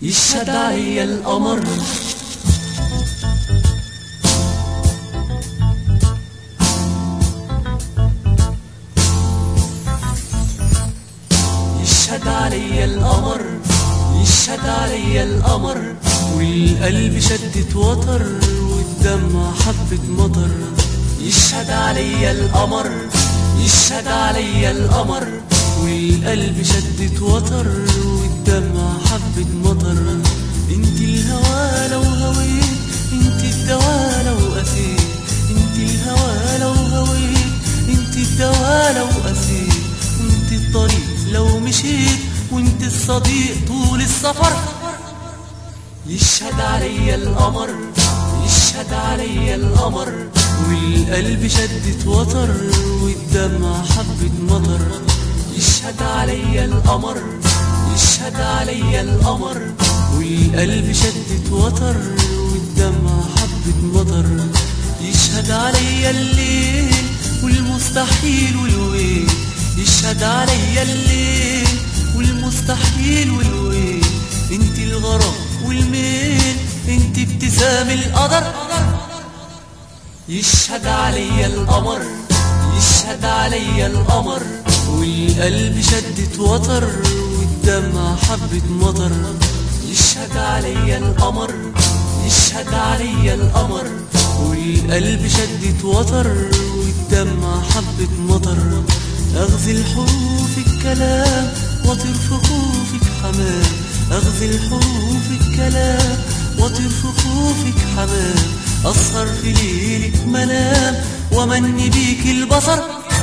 يشهد علي القمر يشهد علي القمر يشهد علي القمر والقلب شدت وتر والدمع حبة مطر يشهد علي القمر يشهد علي القمر والقلب شدت وتر والدمع حبة مطر انت الهوى لو هويت انت الدوا لو قسيت انت الهوى لو هويت انت الدوا لو قسيت انت الطريق لو مشيت وانت الصديق طول السفر يشهد علي القمر يشهد علي القمر والقلب شدت وتر والدمع حبة مطر يشهد علي القمر يشهد علي القمر والقلب شدت وتر والدمع حبة مطر يشهد علي الليل والمستحيل والويل يشهد علي الليل والمستحيل والويل انت الغرام والميل انت ابتسام القدر يشهد علي القمر يشهد علي القمر والقلب شدت وتر والدمع حبة مطر يشهد علي القمر يشهد علي القمر والقلب شدت وتر والدمع حبة مطر أغزل حروف الكلام وطير في خوفك حمام أغزل حروف الكلام وطير في خوفك حمام أسهر في ليلك منام ومني بيك البصر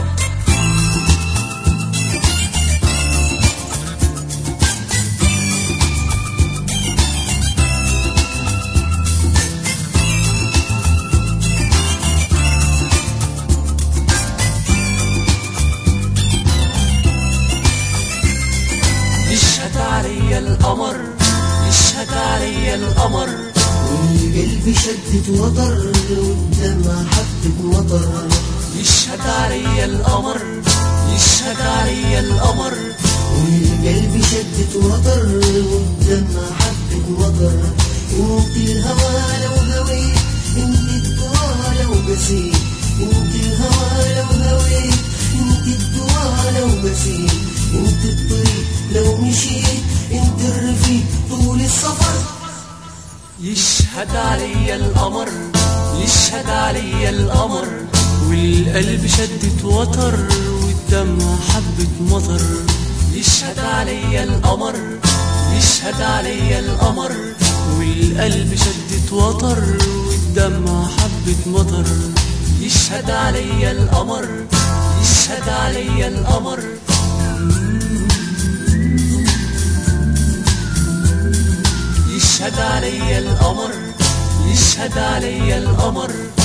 يشهد علي القمر يشهد علي القمر والقلب شدت وطر والدمع حبة مطر يشهد علي القمر يشهد علي القمر والقلب شدت وطر والدمع حبة مطر انت الهوى لو هويت انت الدوا لو بسيت انت الهوى لو هويت انت الدوا لو بسيت انت الطريق لو مشيت انت الرفيق طول السفر يشهد علي القمر يشهد علي القمر والقلب شدت وتر والدمع حبة مطر يشهد علي القمر يشهد علي القمر والقلب شدت وتر والدمع حبة مطر يشهد علي القمر يشهد علي القمر يشهد علي القمر يشهد علي القمر